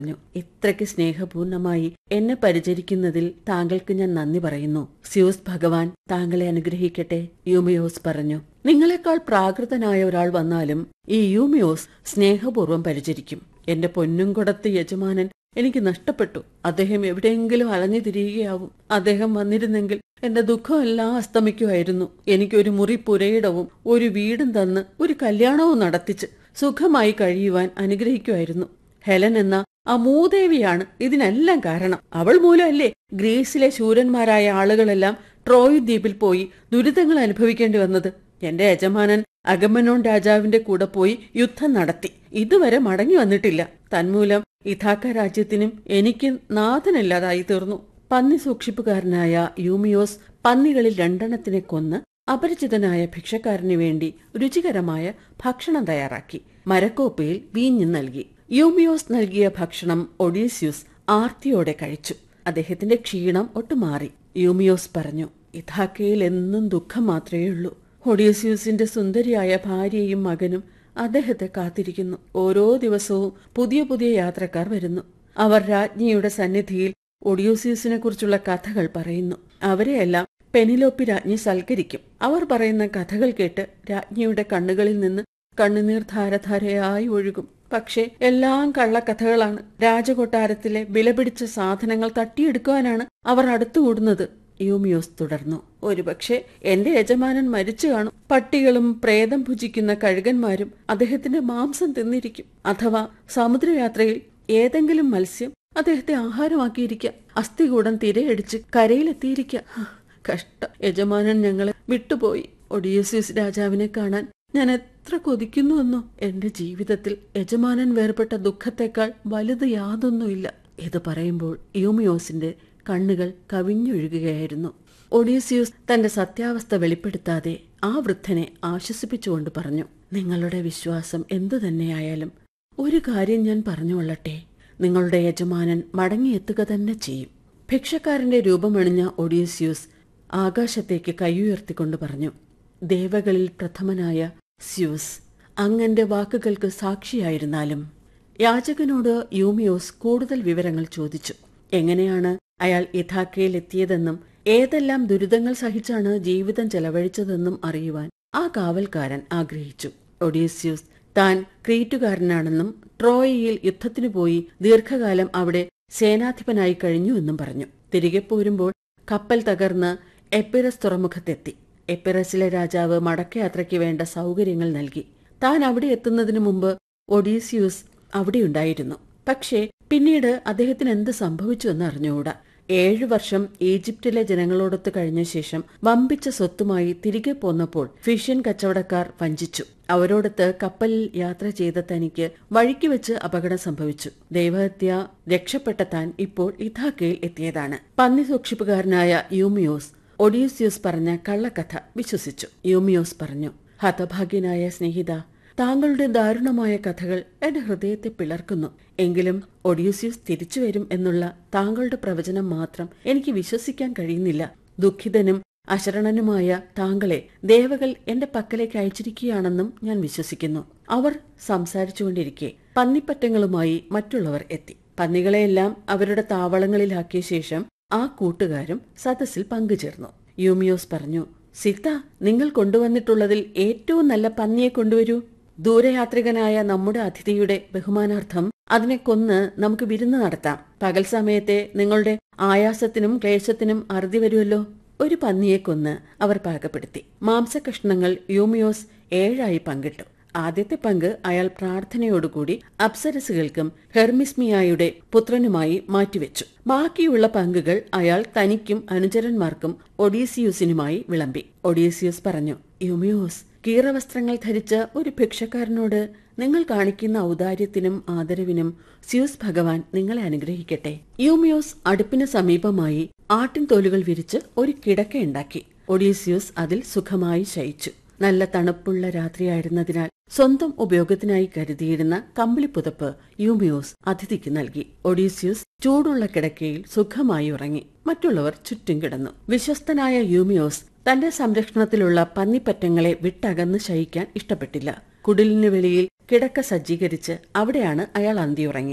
പറഞ്ഞു ഇത്രയ്ക്ക് സ്നേഹപൂർണമായി എന്നെ പരിചരിക്കുന്നതിൽ താങ്കൾക്ക് ഞാൻ നന്ദി പറയുന്നു സ്യൂസ് ഭഗവാൻ താങ്കളെ അനുഗ്രഹിക്കട്ടെ യൂമിയോസ് പറഞ്ഞു നിങ്ങളെക്കാൾ പ്രാകൃതനായ ഒരാൾ വന്നാലും ഈ യൂമിയോസ് സ്നേഹപൂർവ്വം പരിചരിക്കും എന്റെ പൊന്നും കൊടത്ത് യജമാനൻ എനിക്ക് നഷ്ടപ്പെട്ടു അദ്ദേഹം എവിടെയെങ്കിലും അലഞ്ഞു തിരിയുകയാവും അദ്ദേഹം വന്നിരുന്നെങ്കിൽ എന്റെ ദുഃഖമെല്ലാം അസ്തമിക്കുമായിരുന്നു എനിക്കൊരു മുറി പുരയിടവും ഒരു വീടും തന്ന് ഒരു കല്യാണവും നടത്തിച്ച് സുഖമായി കഴിയുവാൻ അനുഗ്രഹിക്കുമായിരുന്നു ഹെലൻ എന്ന ആ മൂദേവിയാണ് ഇതിനെല്ലാം കാരണം അവൾ മൂലമല്ലേ ഗ്രീസിലെ ശൂരന്മാരായ ആളുകളെല്ലാം ട്രോയ് ദ്വീപിൽ പോയി ദുരിതങ്ങൾ അനുഭവിക്കേണ്ടി വന്നത് എന്റെ യജമാനൻ അഗമനോൺ രാജാവിന്റെ കൂടെ പോയി യുദ്ധം നടത്തി ഇതുവരെ മടങ്ങി വന്നിട്ടില്ല തന്മൂലം ഇഥാക്ക രാജ്യത്തിനും എനിക്ക് നാഥനില്ലാതായി തീർന്നു പന്നി സൂക്ഷിപ്പുകാരനായ യൂമിയോസ് പന്നികളിൽ രണ്ടെണ്ണത്തിനെ കൊന്ന് അപരിചിതനായ ഭിക്ഷക്കാരന് വേണ്ടി രുചികരമായ ഭക്ഷണം തയ്യാറാക്കി മരക്കോപ്പയിൽ വീഞ്ഞു നൽകി യൂമിയോസ് നൽകിയ ഭക്ഷണം ഒഡീസ്യൂസ് ആർത്തിയോടെ കഴിച്ചു അദ്ദേഹത്തിന്റെ ക്ഷീണം ഒട്ടുമാറി യൂമിയോസ് പറഞ്ഞു ഇഥാക്കയിൽ എന്നും ദുഃഖം മാത്രമേ ഉള്ളൂ ഒഡീസ്യൂസിന്റെ സുന്ദരിയായ ഭാര്യയും മകനും അദ്ദേഹത്തെ കാത്തിരിക്കുന്നു ഓരോ ദിവസവും പുതിയ പുതിയ യാത്രക്കാർ വരുന്നു അവർ രാജ്ഞിയുടെ സന്നിധിയിൽ ഒഡിയോസ്യൂസിനെ കുറിച്ചുള്ള കഥകൾ പറയുന്നു അവരെയെല്ലാം പെനിലോപ്പി രാജ്ഞി സൽക്കരിക്കും അവർ പറയുന്ന കഥകൾ കേട്ട് രാജ്ഞിയുടെ കണ്ണുകളിൽ നിന്ന് കണ്ണുനീർ ധാരധാരയായി ഒഴുകും പക്ഷേ എല്ലാം കള്ളക്കഥകളാണ് രാജകൊട്ടാരത്തിലെ വിലപിടിച്ച സാധനങ്ങൾ തട്ടിയെടുക്കുവാനാണ് അവർ അടുത്തുകൂടുന്നത് യൂമിയോസ് തുടർന്നു ഒരുപക്ഷെ എന്റെ യജമാനൻ മരിച്ചു കാണും പട്ടികളും പ്രേതം ഭുജിക്കുന്ന കഴുകന്മാരും അദ്ദേഹത്തിന്റെ മാംസം തിന്നിരിക്കും അഥവാ സമുദ്രയാത്രയിൽ ഏതെങ്കിലും മത്സ്യം അദ്ദേഹത്തെ ആഹാരമാക്കിയിരിക്കാം അസ്ഥികൂടം തിരയടിച്ച് കരയിലെത്തിയിരിക്കാം കഷ്ടം യജമാനൻ ഞങ്ങളെ വിട്ടുപോയി ഒഡിയസ്യൂസ് രാജാവിനെ കാണാൻ ഞാൻ എത്ര കൊതിക്കുന്നുവെന്നോ എന്റെ ജീവിതത്തിൽ യജമാനൻ വേർപെട്ട ദുഃഖത്തെക്കാൾ വലുത് യാതൊന്നുമില്ല ഇത് പറയുമ്പോൾ യൂമിയോസിന്റെ കണ്ണുകൾ കവിഞ്ഞൊഴുകുകയായിരുന്നു ഒഡീസിയൂസ് തന്റെ സത്യാവസ്ഥ വെളിപ്പെടുത്താതെ ആ വൃദ്ധനെ ആശ്വസിപ്പിച്ചുകൊണ്ട് പറഞ്ഞു നിങ്ങളുടെ വിശ്വാസം എന്തു തന്നെയായാലും ഒരു കാര്യം ഞാൻ പറഞ്ഞുകൊള്ളട്ടെ നിങ്ങളുടെ യജമാനൻ മടങ്ങിയെത്തുക തന്നെ ചെയ്യും ഭിക്ഷക്കാരന്റെ രൂപമണിഞ്ഞ ഒഡീസ്യൂസ് ആകാശത്തേക്ക് കൈയുയർത്തിക്കൊണ്ട് പറഞ്ഞു ദേവകളിൽ പ്രഥമനായ സ്യൂസ് അങ്ങന്റെ വാക്കുകൾക്ക് സാക്ഷിയായിരുന്നാലും യാചകനോട് യൂമിയോസ് കൂടുതൽ വിവരങ്ങൾ ചോദിച്ചു എങ്ങനെയാണ് അയാൾ ഇഥാക്കയിൽ എത്തിയതെന്നും ഏതെല്ലാം ദുരിതങ്ങൾ സഹിച്ചാണ് ജീവിതം ചെലവഴിച്ചതെന്നും അറിയുവാൻ ആ കാവൽക്കാരൻ ആഗ്രഹിച്ചു ഒഡീസ്യൂസ് താൻ ക്രീറ്റുകാരനാണെന്നും ട്രോയയിൽ യുദ്ധത്തിനു പോയി ദീർഘകാലം അവിടെ സേനാധിപനായി കഴിഞ്ഞു എന്നും പറഞ്ഞു തിരികെ പോരുമ്പോൾ കപ്പൽ തകർന്ന് എപ്പിറസ് തുറമുഖത്തെത്തി എപ്പിറസിലെ രാജാവ് മടക്കയാത്രയ്ക്ക് വേണ്ട സൗകര്യങ്ങൾ നൽകി താൻ അവിടെ എത്തുന്നതിനു മുമ്പ് ഒഡീസിയൂസ് അവിടെയുണ്ടായിരുന്നു പക്ഷേ പിന്നീട് അദ്ദേഹത്തിന് എന്ത് സംഭവിച്ചു എന്ന് അറിഞ്ഞുകൂടാ ഏഴു വർഷം ഈജിപ്തിലെ ജനങ്ങളോടൊത്ത് കഴിഞ്ഞ ശേഷം വമ്പിച്ച സ്വത്തുമായി തിരികെ പോന്നപ്പോൾ ഫിഷ്യൻ കച്ചവടക്കാർ വഞ്ചിച്ചു അവരോടൊത്ത് കപ്പലിൽ യാത്ര ചെയ്ത തനിക്ക് വഴിക്ക് വെച്ച് അപകടം സംഭവിച്ചു ദൈവഹത്യ രക്ഷപ്പെട്ട താൻ ഇപ്പോൾ ഇഥാക്കയിൽ എത്തിയതാണ് പന്നി സൂക്ഷിപ്പുകാരനായ യൂമിയോസ് ഒഡീസിയോസ് പറഞ്ഞ കള്ളക്കഥ വിശ്വസിച്ചു യൂമിയോസ് പറഞ്ഞു ഹതഭാഗ്യനായ സ്നേഹിത താങ്കളുടെ ദാരുണമായ കഥകൾ എന്റെ ഹൃദയത്തെ പിളർക്കുന്നു എങ്കിലും ഒഡ്യൂസ്യൂസ് തിരിച്ചു വരും എന്നുള്ള താങ്കളുടെ പ്രവചനം മാത്രം എനിക്ക് വിശ്വസിക്കാൻ കഴിയുന്നില്ല ദുഃഖിതനും അശരണനുമായ താങ്കളെ ദേവകൾ എന്റെ പക്കലേക്ക് അയച്ചിരിക്കുകയാണെന്നും ഞാൻ വിശ്വസിക്കുന്നു അവർ സംസാരിച്ചുകൊണ്ടിരിക്കെ പന്നിപ്പറ്റങ്ങളുമായി മറ്റുള്ളവർ എത്തി പന്നികളെയെല്ലാം അവരുടെ താവളങ്ങളിലാക്കിയ ശേഷം ആ കൂട്ടുകാരും സദസ്സിൽ പങ്കുചേർന്നു യൂമിയോസ് പറഞ്ഞു സീത നിങ്ങൾ കൊണ്ടുവന്നിട്ടുള്ളതിൽ ഏറ്റവും നല്ല പന്നിയെ കൊണ്ടുവരൂ ദൂരയാത്രികനായ നമ്മുടെ അതിഥിയുടെ ബഹുമാനാർത്ഥം അതിനെ കൊന്ന് നമുക്ക് വിരുന്ന് നടത്താം പകൽ സമയത്തെ നിങ്ങളുടെ ആയാസത്തിനും ക്ലേശത്തിനും അറുതി വരുമല്ലോ ഒരു പന്നിയെ കൊന്ന് അവർ പാകപ്പെടുത്തി മാംസകഷ്ണങ്ങൾ യൂമിയോസ് ഏഴായി പങ്കിട്ടു ആദ്യത്തെ പങ്ക് അയാൾ പ്രാർത്ഥനയോടുകൂടി അപ്സരസുകൾക്കും ഹെർമിസ്മിയായുടെ പുത്രനുമായി മാറ്റിവെച്ചു ബാക്കിയുള്ള പങ്കുകൾ അയാൾ തനിക്കും അനുചരന്മാർക്കും ഒഡീസിയൂസിനുമായി വിളമ്പി ഒഡീസിയൂസ് പറഞ്ഞു യുമിയോസ് കീറവസ്ത്രങ്ങൾ ധരിച്ച ഒരു ഭിക്ഷക്കാരനോട് നിങ്ങൾ കാണിക്കുന്ന ഔദാര്യത്തിനും ആദരവിനും സ്യൂസ് ഭഗവാൻ നിങ്ങളെ അനുഗ്രഹിക്കട്ടെ യൂമിയോസ് അടുപ്പിന് സമീപമായി ആട്ടിൻ തോലുകൾ വിരിച്ച് ഒരു കിടക്കയുണ്ടാക്കി ഒഡീസിയൂസ് അതിൽ സുഖമായി ശയിച്ചു നല്ല തണുപ്പുള്ള രാത്രിയായിരുന്നതിനാൽ സ്വന്തം ഉപയോഗത്തിനായി കരുതിയിരുന്ന കമ്പിളിപ്പുതപ്പ് യൂമിയോസ് അതിഥിക്ക് നൽകി ഒഡീസ്യൂസ് ചൂടുള്ള കിടക്കയിൽ സുഖമായി ഉറങ്ങി മറ്റുള്ളവർ ചുറ്റും കിടന്നു വിശ്വസ്തനായ യൂമിയോസ് തന്റെ സംരക്ഷണത്തിലുള്ള പന്നിപ്പറ്റങ്ങളെ വിട്ടകന്ന് ശയിക്കാൻ ഇഷ്ടപ്പെട്ടില്ല കുടിലിനു വെളിയിൽ കിടക്ക സജ്ജീകരിച്ച് അവിടെയാണ് അയാൾ അന്തിയുറങ്ങിയത്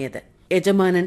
യജമാനൻ